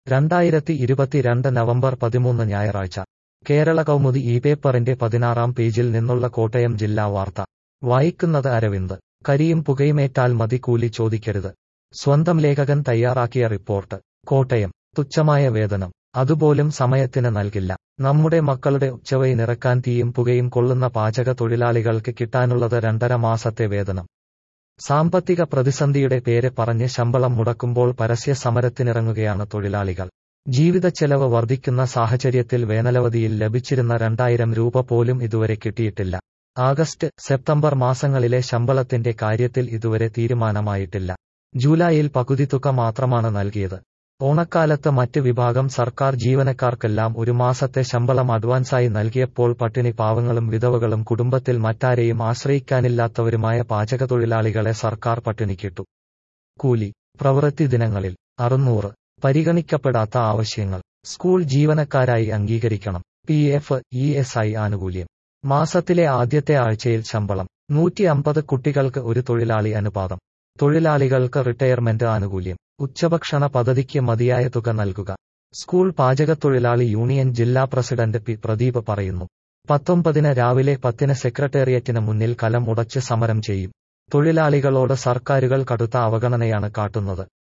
രണ്ടായിരത്തി ഇരുപത്തിരണ്ട് നവംബർ പതിമൂന്ന് ഞായറാഴ്ച കേരള കൗമുദി ഈ പേപ്പറിന്റെ പതിനാറാം പേജിൽ നിന്നുള്ള കോട്ടയം ജില്ലാ വാർത്ത വായിക്കുന്നത് അരവിന്ദ് കരിയും പുകയുമേറ്റാൽ മതി കൂലി ചോദിക്കരുത് സ്വന്തം ലേഖകൻ തയ്യാറാക്കിയ റിപ്പോർട്ട് കോട്ടയം തുച്ഛമായ വേതനം അതുപോലും സമയത്തിന് നൽകില്ല നമ്മുടെ മക്കളുടെ ഉച്ചവയിനിറക്കാൻ തീയും പുകയും കൊള്ളുന്ന പാചക തൊഴിലാളികൾക്ക് കിട്ടാനുള്ളത് രണ്ടര മാസത്തെ വേതനം സാമ്പത്തിക പ്രതിസന്ധിയുടെ പേര് പറഞ്ഞ് ശമ്പളം മുടക്കുമ്പോൾ പരസ്യ സമരത്തിനിറങ്ങുകയാണ് തൊഴിലാളികൾ ജീവിതച്ചെലവ് വർദ്ധിക്കുന്ന സാഹചര്യത്തിൽ വേനലവധിയിൽ ലഭിച്ചിരുന്ന രണ്ടായിരം രൂപ പോലും ഇതുവരെ കിട്ടിയിട്ടില്ല ആഗസ്റ്റ് സെപ്റ്റംബർ മാസങ്ങളിലെ ശമ്പളത്തിന്റെ കാര്യത്തിൽ ഇതുവരെ തീരുമാനമായിട്ടില്ല ജൂലൈയിൽ പകുതി തുക മാത്രമാണ് നൽകിയത് ഓണക്കാലത്ത് മറ്റ് വിഭാഗം സർക്കാർ ജീവനക്കാർക്കെല്ലാം ഒരു മാസത്തെ ശമ്പളം അഡ്വാൻസായി നൽകിയപ്പോൾ പട്ടിണി പാവങ്ങളും വിധവകളും കുടുംബത്തിൽ മറ്റാരെയും ആശ്രയിക്കാനില്ലാത്തവരുമായ പാചകതൊഴിലാളികളെ സർക്കാർ പട്ടിണിക്കിട്ടു കൂലി പ്രവൃത്തി ദിനങ്ങളിൽ അറുന്നൂറ് പരിഗണിക്കപ്പെടാത്ത ആവശ്യങ്ങൾ സ്കൂൾ ജീവനക്കാരായി അംഗീകരിക്കണം P F E S I ആനുകൂല്യം മാസത്തിലെ ആദ്യത്തെ ആഴ്ചയിൽ ശമ്പളം നൂറ്റി അമ്പത് കുട്ടികൾക്ക് ഒരു തൊഴിലാളി അനുപാതം തൊഴിലാളികൾക്ക് റിട്ടയർമെന്റ് ആനുകൂല്യം ഉച്ചഭക്ഷണ പദ്ധതിക്ക് മതിയായ തുക നൽകുക സ്കൂൾ പാചകത്തൊഴിലാളി യൂണിയൻ ജില്ലാ പ്രസിഡന്റ് പി പ്രദീപ് പറയുന്നു പത്തൊമ്പതിന് രാവിലെ പത്തിന് സെക്രട്ടേറിയറ്റിന് മുന്നിൽ കലം ഉടച്ച് സമരം ചെയ്യും തൊഴിലാളികളോട് സർക്കാരുകൾ കടുത്ത അവഗണനയാണ് കാട്ടുന്നത്